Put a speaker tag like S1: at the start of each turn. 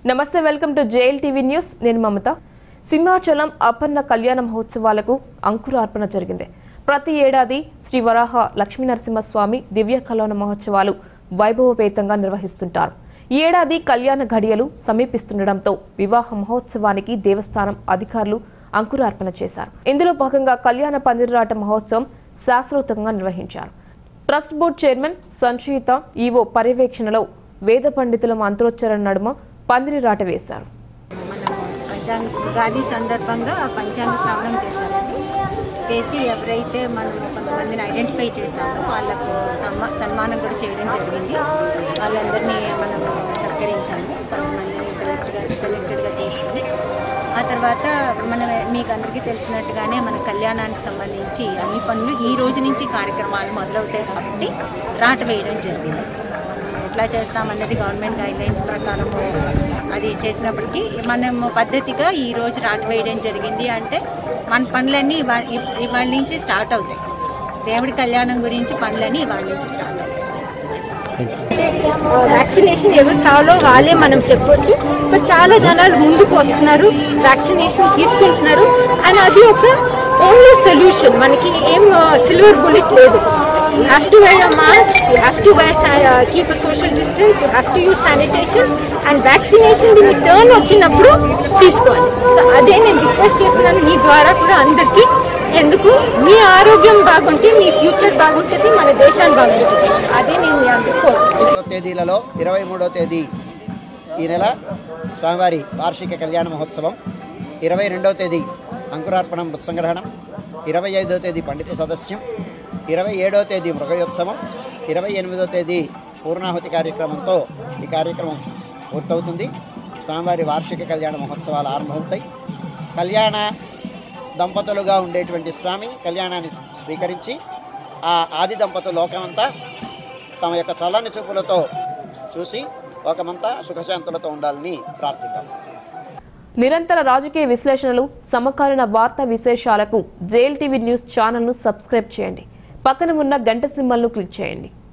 S1: నమస్తే welcome to JL TV news నేను మమత సింహాచలం అపర్ణ కళ్యాణ మహోత్సవాలకు అంకురార్పణ జరిగింది ప్రతి ఏడాది శ్రీ వరాహ లక్ష్మీనరసింహస్వామి దివ్య కళ్యాణ మహోత్సవాలు వైభవపేతంగా నిర్వహిస్తుంటారు ఈ ఏడాది కళ్యాణ ఘడియలు సమీపిస్తుండటంతో వివాహ మహోత్సవానికి దేవస్థానం అధికారులు అంకురార్పణ చేశారు ఇందులో భాగంగా కళ్యాణ పందిరాట మహోత్సవం శాస్త్రోక్తంగా నిర్వహించారు trust board chairman Sanchaita EO పర్యవేక్షణలో వేద పండితుల మంత్రోచ్చరణ నడుమ పందిరి రాట వేశారు
S2: మనం పంచాంగ ఉగాది సందర్భంగా పంచాంగ శ్రవణం చేస్తారండి చేసి ఎవరైతే మనం కొంతమందిని ఐడెంటిఫై చేశామో వాళ్ళకు సన్మా సన్మానం కూడా చేయడం జరిగింది వాళ్ళందరినీ మనం సత్కరించాము కొంతమందిని సెలెక్ట్గా సెలెక్టెడ్గా తీసుకుని ఆ తర్వాత మనం మీకు అందరికీ తెలిసినట్టుగానే మన కళ్యాణానికి సంబంధించి అన్ని పనులు ఈ రోజు నుంచి కార్యక్రమాలు మొదలవుతాయి కాబట్టి రాట వేయడం జరిగింది ఎట్లా చేస్తామన్నది గవర్నమెంట్ గైడ్ లైన్స్ ప్రకారం అది చేసినప్పటికీ మనం పద్ధతిగా ఈ రోజు రాట వేయడం జరిగింది అంటే మన పనులన్నీ ఇవా- ఇప్- ఇవాళ నుంచి స్టార్ట్ అవుతాయి దేవుడి కళ్యాణం గురించి పనులన్నీ ఇవాళ నుంచి స్టార్ట్ అవుతాయి
S3: వ్యాక్సినేషన్ ఎవరు కావాలో వాళ్ళే మనం చెప్పొచ్చు బట్ చాలా జనాలు ముందుకు వస్తున్నారు వ్యాక్సినేషన్ తీసుకుంటున్నారు అండ్ అది ఒక ఓన్లీ సొల్యూషన్ మనకి ఏం సిల్వర్ బుల్లెట్ లేదు you have to wear mask you have to wear keep social distance you have to use sanitation and vaccination దీని టర్న్ వచ్చినప్పుడు తీసుకోండి సో అదే నేను రిక్వెస్ట్ చేస్తున్నాను మీ ద్వారా కూడా అందరికీ ఎందుకు మీ ఆరోగ్యం బాగుంటే మీ ఫ్యూచర్ బాగుంటుంది మన దేశాన్ని బాగుంటుంది అదే నేను మీ అందరికీ కోరుకుంటున్నాను.
S4: మూడో తేదీలలో ఇరవై మూడో తేదీ ఈ నెల స్వామివారి వార్షిక కళ్యాణ మహోత్సవం ఇరవై రెండవ తేదీ అంకురార్పణం మృత్సంగ్రహణం ఇరవై ఐదవ తేదీ పండిత సదస్యం ఇరవై ఏడవ తేదీ మృగయోత్సవం ఇరవై ఎనిమిదవ తేదీ పూర్ణాహుతి కార్యక్రమంతో ఈ కార్యక్రమం పూర్తవుతుంది స్వామివారి వార్షిక కళ్యాణ మహోత్సవాలు ఆరంభమవుతాయి కళ్యాణ దంపతులుగా ఉండేటువంటి స్వామి కళ్యాణాన్ని స్వీకరించి ఆ ఆది దంపతులు లోకమంతా తమ యొక్క చల్లని చూపులతో చూసి లోకమంతా సుఖశాంతులతో ఉండాలని ప్రార్థిద్దాం
S1: నిరంతర రాజకీయ విశ్లేషణలు సమకాలీన వార్తా విశేషాలకు జేఎల్ టీవీ న్యూస్ ఛానల్ను సబ్స్క్రైబ్ చేయండి పక్కన ఉన్న గంట సింబల్ను క్లిక్ చేయండి